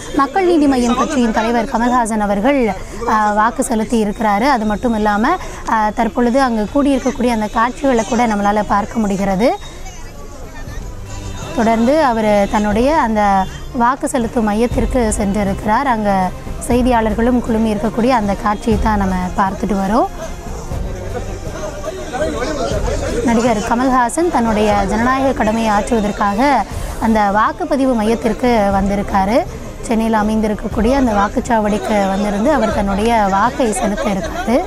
மக்கள் நீதி மய்யம் கட்சியின் தலைவர் கமல்ஹாசன் அவர்கள் ஆஹ், வாக்கு செலுத்தி இருக்கிறாரு அது மட்டும் இல்லாமல் தற்பொழுது அங்கு கூடியிருக்கக்கூடிய அந்த காட்சிகளை கூட நம்மளால் பார்க்க முடிகிறது தொடர்ந்து அவர் தன்னுடைய அந்த வாக்கு செலுத்தும் மையத்திற்கு சென்றிருக்கிறார் அங்கே செய்தியாளர்களும் குழுமி இருக்கக்கூடிய அந்த காட்சியை தான் நம்ம பார்த்துட்டு வரோம் நடிகர் கமல்ஹாசன் தன்னுடைய ஜனநாயக கடமையை ஆற்றுவதற்காக அந்த வாக்குப்பதிவு மையத்திற்கு வந்திருக்காரு சென்னையில் அமைந்திருக்கக்கூடிய அந்த வாக்குச்சாவடிக்கு வந்திருந்து அவர் தன்னுடைய வாக்கை செலுத்த இருக்காரு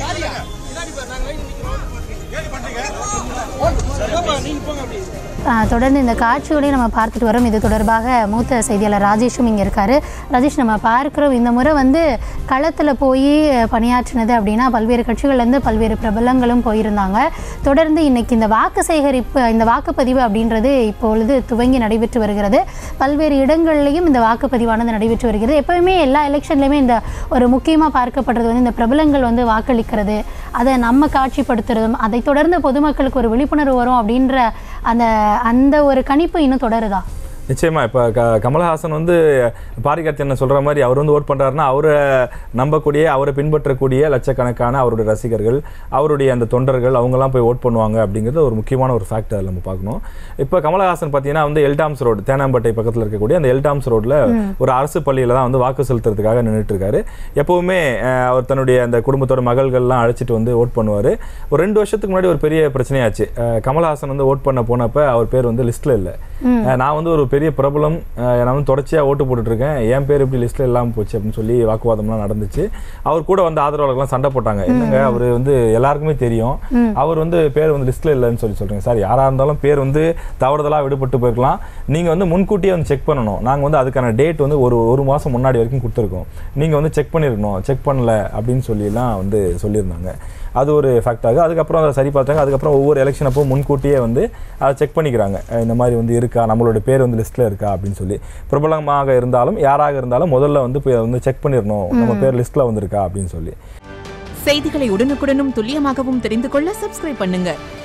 ஆஹ் தொடர்ந்து இந்த காட்சியோடய நம்ம பார்த்துட்டு வரோம் இது தொடர்பாக மூத்த செய்தியாளர் ராஜேஷும் இங்கே இருக்காரு ராஜேஷ் நம்ம பார்க்குறோம் இந்த முறை வந்து களத்தில் போய் பணியாற்றினது அப்படின்னா பல்வேறு கட்சிகள்லேருந்து பல்வேறு பிரபலங்களும் போயிருந்தாங்க தொடர்ந்து இன்னைக்கு இந்த வாக்கு சேகரிப்பு இந்த வாக்குப்பதிவு அப்படின்றது இப்பொழுது துவங்கி நடைபெற்று வருகிறது பல்வேறு இடங்கள்லையும் இந்த வாக்குப்பதிவானது நடைபெற்று வருகிறது எப்பவுமே எல்லா எலெக்ஷன்லையுமே இந்த ஒரு முக்கியமாக பார்க்கப்படுறது வந்து இந்த பிரபலங்கள் வந்து வாக்களிக்கிறது அதை நம்ம காட்சிப்படுத்துறதும் அதை தொடர்ந்து பொதுமக்களுக்கு ஒரு விழிப்புணர்வு வரும் அப்படின்ற அந்த அந்த ஒரு கணிப்பு இன்னும் தொடருதா நிச்சயமா இப்போ க கமலஹாசன் வந்து பாரிகார்த்தி என்ன சொல்கிற மாதிரி அவர் வந்து ஓட் பண்ணுறாருன்னா அவரை நம்பக்கூடிய அவரை பின்பற்றக்கூடிய லட்சக்கணக்கான அவருடைய ரசிகர்கள் அவருடைய அந்த தொண்டர்கள் அவங்கெல்லாம் போய் ஓட் பண்ணுவாங்க அப்படிங்கிறது ஒரு முக்கியமான ஒரு ஃபேக்ட் அதில் நம்ம பார்க்கணும் இப்போ கமலஹாசன் பார்த்தீங்கன்னா வந்து எல்டாம்ஸ் ரோடு தேனாம்பேட்டை பக்கத்தில் இருக்கக்கூடிய அந்த எல்டாம்ஸ் ரோட்டில் ஒரு அரசு பள்ளியில் தான் வந்து வாக்கு செலுத்துறதுக்காக நின்றுட்டு இருக்காரு எப்போவுமே அஹ், அவர் தன்னுடைய அந்த குடும்பத்தோட மகள்கள்லாம் அழைச்சிட்டு வந்து ஓட் பண்ணுவார் ஒரு ரெண்டு வருஷத்துக்கு முன்னாடி ஒரு பெரிய பிரச்சனையாச்சு அஹ், கமலஹாசன் வந்து ஓட் பண்ண போனப்ப அவர் பேர் வந்து லிஸ்ட்டில் இல்லை அஹ், நான் வந்து ஒரு பெரிய பிரபலம் அஹ், நான் வந்து தொடர்ச்சியாக ஓட்டு போட்டுட்டு இருக்கேன் என் பேர் இப்படி லிஸ்ட்டில் இல்லாமல் போச்சு அப்படின்னு சொல்லி வாக்குவாதம்லாம் நடந்துச்சு அவர் கூட வந்து ஆதரவாளர்கள்லாம் சண்டை போட்டாங்க என்னங்க அவர் வந்து எல்லாருக்குமே தெரியும் அவர் வந்து பேர் வந்து லிஸ்ட்டில் இல்லைன்னு சொல்லி சொல்றீங்க சார் யாராக இருந்தாலும் பேர் வந்து தவறுதலாக விடுபட்டு போயிருக்கலாம் நீங்கள் வந்து முன்கூட்டியே வந்து செக் பண்ணணும் நாங்கள் வந்து அதுக்கான டேட் வந்து ஒரு ஒரு மாதம் முன்னாடி வரைக்கும் கொடுத்துருக்கோம் நீங்கள் வந்து செக் பண்ணியிருக்கணும் செக் பண்ணல அப்படின்னு சொல்லிலாம் வந்து சொல்லியிருந்தாங்க அது ஒரு ஃபேக்ட் ஆகுது அதுக்கப்புறம் அதை சரி பார்த்தாங்க அதுக்கப்புறம் ஒவ்வொரு எலெக்ஷன் அப்போ முன்கூட்டியே வந்து அதை செக் பண்ணிக்கிறாங்க அஹ் இந்த மாதிரி வந்து இருக்கா நம்மளோட பேர் வந்து லிஸ்ட்டில் இருக்கா அப்படின்னு சொல்லி பிரபலமாக இருந்தாலும் யாராக இருந்தாலும் முதல்ல வந்து போய் அதை வந்து செக் பண்ணிடணும் நம்ம பேர் லிஸ்ட்டில் வந்திருக்கா அப்படின்னு சொல்லி செய்திகளை உடனுக்குடனும் துல்லியமாகவும் தெரிந்து கொள்ள சப்ஸ்கிரைப் பண்ணுங்க